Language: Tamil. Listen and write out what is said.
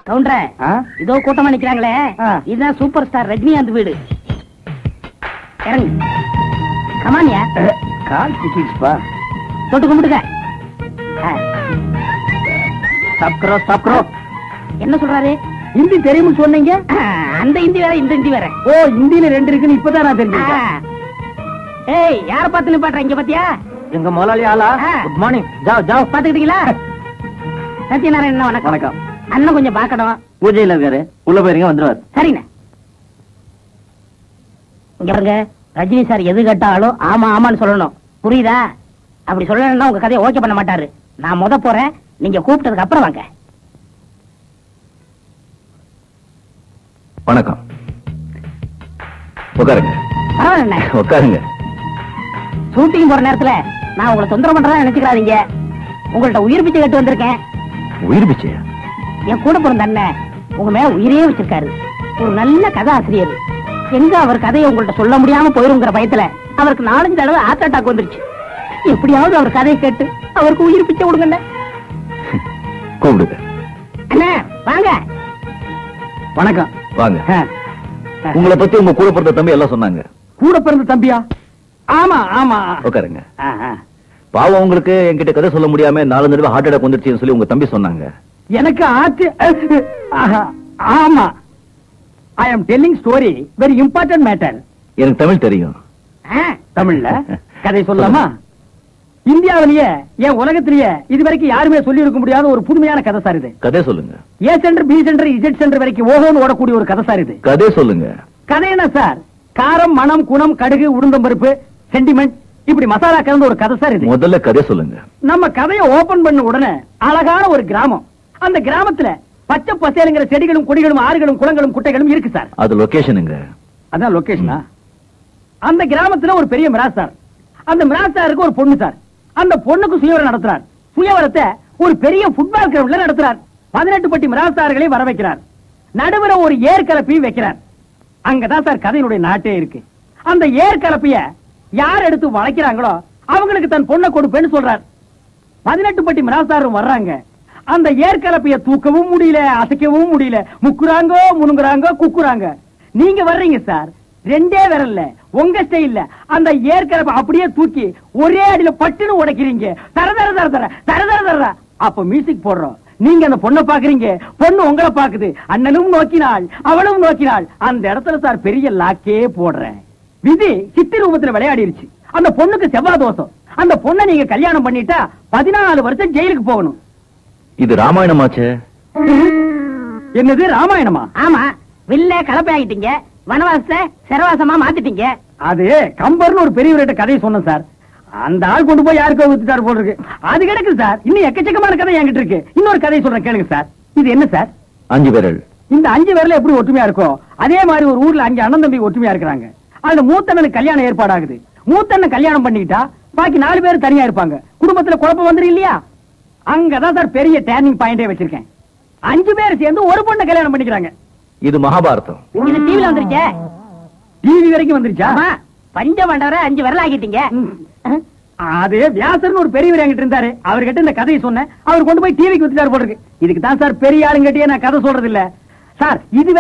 கவுண்டர ஆ? இதோ கூட்டமா நிக்கிறாங்களே ஆ. இதுதான் சூப்பர் ஸ்டார் ரஜினிகாந்த் வீடு இறங்கு கமானியா அஹ், கால் சிக்கிடுச்சுப்பா தொட்டு கும்பிடுங்க ஆ, ஸ்டாப் கரோ ஸ்டாப் கரோ என்ன சொல்றாரு ஹிந்தி தெரியும்னு சொன்னீங்க ஆ, அந்த இந்தி வேற இந்த இந்தி வேற ஓ ஹிந்தில ரெண்டு இருக்குன்னு இப்பதான் நான் ஆ. தெரிஞ்சுக்கிட்டேன் ஏய் யார பார்த்து நிப்பாட்டுற இங்க பாத்தியா எங்க முதலாளி ஆளா ஆ. குட் மார்னிங் ஜாவ் ஜாவ் பாத்துக்கிட்டீங்களா சத்யநாராயணன் வணக்கம் வணக்கம் அண்ணன் கொஞ்சம் பாக்கணும் பூஜையில இருக்காரு உள்ள போயிருங்க வந்துருவாரு சரிண்ணே இங்க பாருங்க ரஜினி சார் எது கேட்டாலும் ஆமா ஆமான்னு சொல்லணும் புரியுதா அப்படி சொல்லணும்னா உங்க கதையை ஓகே பண்ண மாட்டாரு நான் முத போறேன் நீங்க கூப்பிட்டதுக்கு அப்புறம் வாங்க வணக்கம் உட்காருங்க பரவாயில்ல உட்காருங்க ஷூட்டிங் போற நேரத்துல நான் உங்களை தொந்தரவு பண்றதா நினைச்சுக்காதீங்க உங்கள்ட்ட உயிர் பிச்சை கேட்டு வந்திருக்கேன் உயிர் பிச்சையா என் கூட பிறந்த அண்ணன் உங்க மேல உயிரே வச்சிருக்காரு ஒரு நல்ல கதை ஆசிரியர் எங்க அவர் கதையை உங்கள்ட்ட சொல்ல முடியாம போயிருங்கிற பயத்துல அவருக்கு நாலஞ்சு தடவை ஹார்ட் அட்டாக் வந்துருச்சு எப்படியாவது அவர் கதையை கேட்டு அவருக்கு உயிர் பிச்சை கொடுங்க கூப்பிடுங்க அண்ணா வாங்க வணக்கம் வாங்க ஆ. உங்களை பத்தி உங்க கூட பிறந்த தம்பி எல்லாம் சொன்னாங்க கூட பிறந்த தம்பியா ஆமா ஆமா உட்காருங்க ஆ, ஆ. பாவம் உங்களுக்கு என்கிட்ட கதை சொல்ல முடியாம நாலு தடவை ஹார்ட் அட்டாக் வந்துருச்சுன்னு சொல்லி உங்க தம்பி சொன்னாங்க எனக்கு ஆச்சு ஆஹா, ஆமா I am telling story very important matter எனக்கு தமிழ் தெரியும் ஆ, தமிழ்ல கதை சொல்லலாமா இந்தியாவிலேயே என் உலகத்திலேயே இது வரைக்கும் யாருமே சொல்லி இருக்க முடியாத ஒரு புதுமையான கதை சார் இது கதை சொல்லுங்க A center B center Z center வரைக்கும் ஓஹோன்னு ஓடக்கூடிய ஒரு கதை சார் இது கதை சொல்லுங்க கதை என்ன சார் காரம் மணம் குணம் கடுகு உளுந்தம்பருப்பு சென்டிமெண்ட் இப்படி மசாலா கலந்த ஒரு கதை சார் இது முதல்ல கதை சொல்லுங்க நம்ம கதையை ஓபன் பண்ண உடனே அழகான ஒரு கிராமம் அந்த கிராமத்துல பச்சை பசேலுங்கிற செடிகளும் கொடிகளும் ஆறுகளும் குளங்களும் குட்டைகளும் இருக்கு சார் அது லொகேஷனுங்க அதான் லொகேஷனா அந்த கிராமத்துல ஒரு பெரிய மிராஸ்தார் அந்த மிராஸ்தாருக்கு ஒரு பொண்ணு சார் அந்த பொண்ணுக்கு சுயவரம் நடத்துறார் சுயவரத்தை ஒரு பெரிய ஃபுட்பால் கிரவுண்ட்ல நடத்துறார் பதினெட்டு பட்டி மிராஸ்தார்களை வர வைக்கிறார் நடுவுல ஒரு ஏற்கலப்பையும் வைக்கிறார் அங்கதான் சார் கதையினுடைய நாட்டே இருக்கு அந்த ஏற்கலப்பைய யார் எடுத்து வளைக்கிறாங்களோ அவங்களுக்கு தன் பொண்ணை கொடுப்பேன்னு சொல்றார் பதினெட்டு பட்டி மிராஸ்தாரும் வர்றாங்க அந்த ஏற்கலப்பைய தூக்கவும் முடியல அசைக்கவும் முடியல முக்குறாங்கோ முனுங்குறாங்க குக்குறாங்க நீங்க வர்றீங்க சார் ரெண்டே விரல்ல உங்க ஸ்டைல்ல அந்த ஏற்கலப்பை அப்படியே தூக்கி ஒரே அடியில பட்டுன்னு உடைக்கிறீங்க தர தர தர தர தர தர தர அப்ப மியூசிக் போடுறோம் நீங்க அந்த பொண்ணை பாக்குறீங்க பொண்ணு உங்களை பாக்குது அண்ணனும் நோக்கினாள் அவளும் நோக்கினாள் அந்த இடத்துல சார் பெரிய லாக்கே போடுறேன் விதி சித்தி ரூபத்துல விளையாடிருச்சு அந்த பொண்ணுக்கு செவ்வாய் தோஷம் அந்த பொண்ணை நீங்க கல்யாணம் பண்ணிட்டா பதினாலு வருஷம் ஜெயிலுக்கு போகணும் இது ராமாயணமாச்சே என்னது ராமாயணமா ஆமா வில்ல கலப்பை ஆகிட்டீங்க வனவாசத்தை சிறவாசமா மாத்திட்டீங்க அது கம்பர்னு ஒரு பெரியவர்கிட்ட கதையை சொன்னேன் சார் அந்த ஆள் கொண்டு போய் யாருக்கோ வித்துட்டாரு போல இருக்கு அது கிடக்குது சார் இன்னும் எக்கச்சக்கமான கதை என்கிட்ட இருக்கு இன்னொரு கதையை சொல்றேன் கேளுங்க சார் இது என்ன சார் அஞ்சு விரல் இந்த அஞ்சு பேர்ல எப்படி ஒற்றுமையா இருக்கும் அதே மாதிரி ஒரு ஊர்ல அஞ்சு அண்ணன் தம்பி ஒற்றுமையா இருக்கிறாங்க அதுல மூத்தண்ணனுக்கு கல்யாணம் ஏற்பாடாகுது மூத்தண்ணன் கல்யாணம் பண்ணிக்கிட்டா பாக்கி நாலு பேர் தனியா இருப்பாங்க குடும்பத்துல குழப்பம் வந்துரும் இல்லையா அங்கதான் சார் பெரிய டேர்னிங் பாயிண்டே வச்சிருக்கேன் அஞ்சு பேர் சேர்ந்து ஒரு பொண்ணை கல்யாணம் பண்ணிக்கிறாங்க இது மகாபாரதம் இது டிவில வந்துருச்சே டிவி வரைக்கும் வந்துருச்சா ஆமா பஞ்ச மண்டவரை அஞ்சு விரல் ஆகிட்டீங்க ம். அது வியாசர்னு ஒரு பெரியவர் என்கிட்ட இருந்தாரு அவர்கிட்ட இந்த கதையை சொன்னேன் அவர் கொண்டு போய் டிவிக்கு வித்துட்டாரு போல இருக்கு இதுக்கு தான் சார் பெரிய ஆளுங்கிட்டயே நான் கதை சொல்றது இல்ல சார் இது